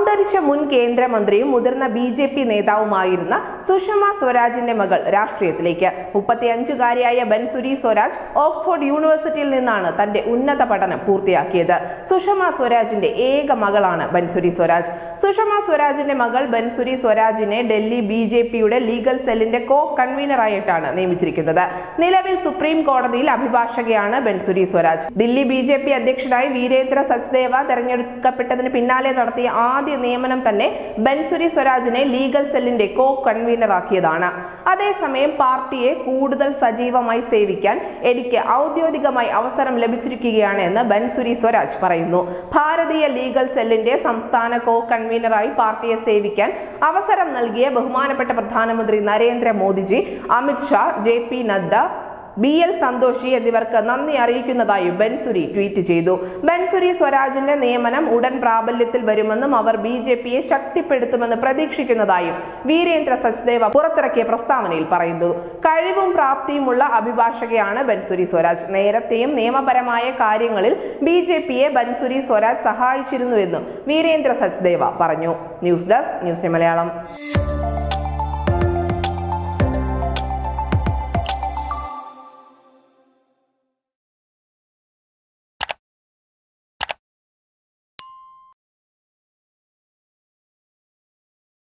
അന്തരിച്ച മുൻ കേന്ദ്രമന്ത്രിയും മുതിർന്ന ബി ജെ പി നേതാവുമായിരുന്ന സുഷമ സ്വരാജിന്റെ മകൾ രാഷ്ട്രീയത്തിലേക്ക് മുപ്പത്തിയഞ്ചുകാരിയായ ബൻസുരി സ്വരാജ് ഓക്സ്ഫോർഡ് യൂണിവേഴ്സിറ്റിയിൽ നിന്നാണ് തന്റെ ഉന്നത പഠനം പൂർത്തിയാക്കിയത് സുഷമ സ്വരാജിന്റെ ഏക മകളാണ് ബൻസുരി സ്വരാജ് സുഷമ സ്വരാജിന്റെ മകൾ ബൻസുരി സ്വരാജിനെ ഡൽഹി ബി ജെ പിയുടെ ലീഗൽ സെല്ലിന്റെ കോ കൺവീനറായിട്ടാണ് നിയമിച്ചിരിക്കുന്നത് നിലവിൽ സുപ്രീം കോടതിയിൽ അഭിഭാഷകയാണ് Bansuri Swaraj Delhi B J P അധ്യക്ഷനായി വീരേന്ദ്ര സച്ദേവ തെരഞ്ഞെടുക്കപ്പെട്ടതിന് പിന്നാലെ നടത്തിയ ആദ്യ നിയമനം തന്നെ ബൻസുരി സ്വരാജിനെ ലീഗൽ സെല്ലിന്റെ കോ കൺവീനറാക്കിയതാണ് അതേസമയം പാർട്ടിയെ കൂടുതൽ സജീവമായി സേവിക്കാൻ എനിക്ക് ഔദ്യോഗികമായി അവസരം ലഭിച്ചിരിക്കുകയാണ് എന്ന് ബൻസുരി സ്വരാജ് പറയുന്നു ഭാരതീയ ലീഗൽ സെല്ലിന്റെ സംസ്ഥാന കോ കൺവീനറായി പാർട്ടിയെ സേവിക്കാൻ അവസരം നൽകിയ ബഹുമാനപ്പെട്ട പ്രധാനമന്ത്രി നരേന്ദ്ര മോദിജി Amit Shah J P Nadda B L സന്തോഷി എന്നിവർക്ക് നന്ദി അറിയിക്കുന്നതായി ബൻസുരി ട്വീറ്റ് ചെയ്തു ബൻസുരി സ്വരാജിന്റെ നിയമനം ഉടൻ പ്രാബല്യത്തിൽ വരുമെന്നും അവർ ബി ജെ പിയെ ശക്തിപ്പെടുത്തുമെന്ന് പ്രതീക്ഷിക്കുന്നതായും വീരേന്ദ്ര സച്ദേവ പുറത്തിറക്കിയ പ്രസ്താവനയിൽ പറയുന്നു കഴിവും പ്രാപ്തിയുമുള്ള അഭിഭാഷകയാണ് ബൻസുരി സ്വരാജ് നേരത്തെയും നിയമപരമായ കാര്യങ്ങളിൽ ബി ജെ പിയെ ബൻസുരി സ്വരാജ് സഹായിച്ചിരുന്നുവെന്നും വീരേന്ദ്ര സച്ദേവ പറഞ്ഞു ന്യൂസ് ഡെസ്ക് ന്യൂസ് മലയാളം